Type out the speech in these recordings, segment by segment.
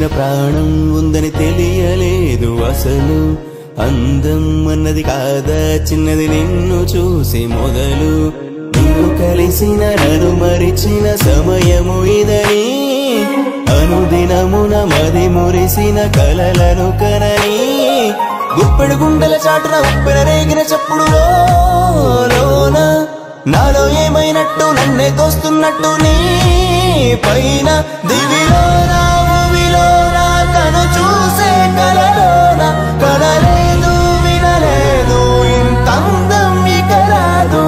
ప్రాణం ఉందని తెలియలేదు అసలు అందం అన్నది కాదా చిన్నది నిన్ను చూసి మొదలు నిన్ను కలిసిన నన్ను మరిచిన సమయము ఇదని అనుదినమున మది మురిసిన కలలను కనని గుప్పెడు గుండెల చాటున ఉప్పెన రేగిన చప్పుడు లోన నాలో ఏమైనట్టు నన్నే తోస్తున్నట్టు నీ పైన దివిలోన భూమిలోన కను చూసే కలలోన కలలేదు వినలేదు ఇంత అందం ఇక రాదు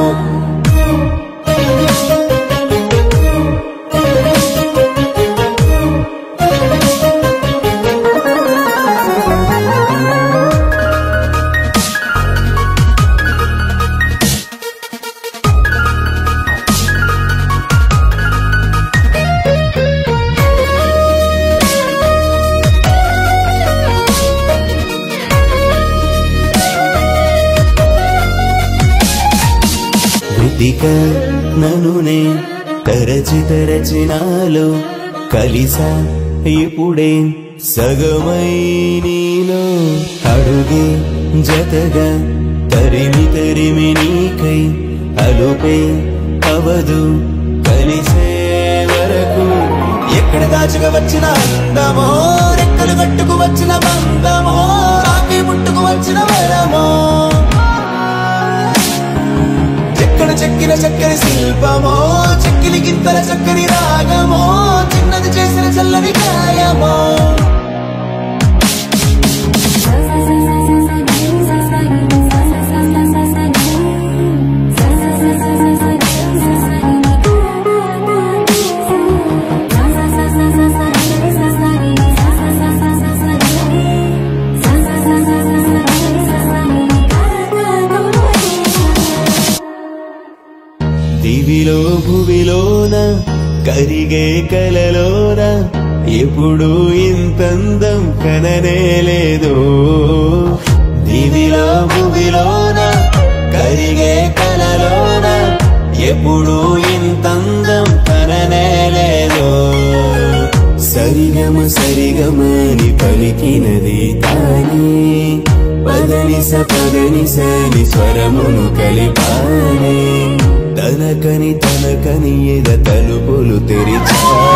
వెతిక ననునే తరచి తరచి నాలో కలిసా ఇప్పుడే సగమై నీలో అడుగే జతగా తరిమి తరిమి నీకై అలుపే అవదు కలిసే వరకు ఎక్కడ దాచుకు వచ్చిన అందమో రెక్కలు కట్టుకు వచ్చిన బంధమో రాకి పుట్టుకు వచ్చిన వరమో చెక్కన చెక్కిన చక్కని శిల్పమో చెక్కిలి గింతల చక్కని రాగమో చిన్నది చేసిన చల్లని గాయమో దివిలో భువిలోన కరిగే కలలోన ఎప్పుడు ఇంతందం కననే లేదు దివిలో భువిలోన కరిగే కలలోన ఎప్పుడు ఇంతందం కననే లేదు సరిగమ సరిగమని పలికినది తానే పదనిస పదనిసని స్వరమును కలిపానే తనకని తనకని ఎద తలుపులు తెరిచా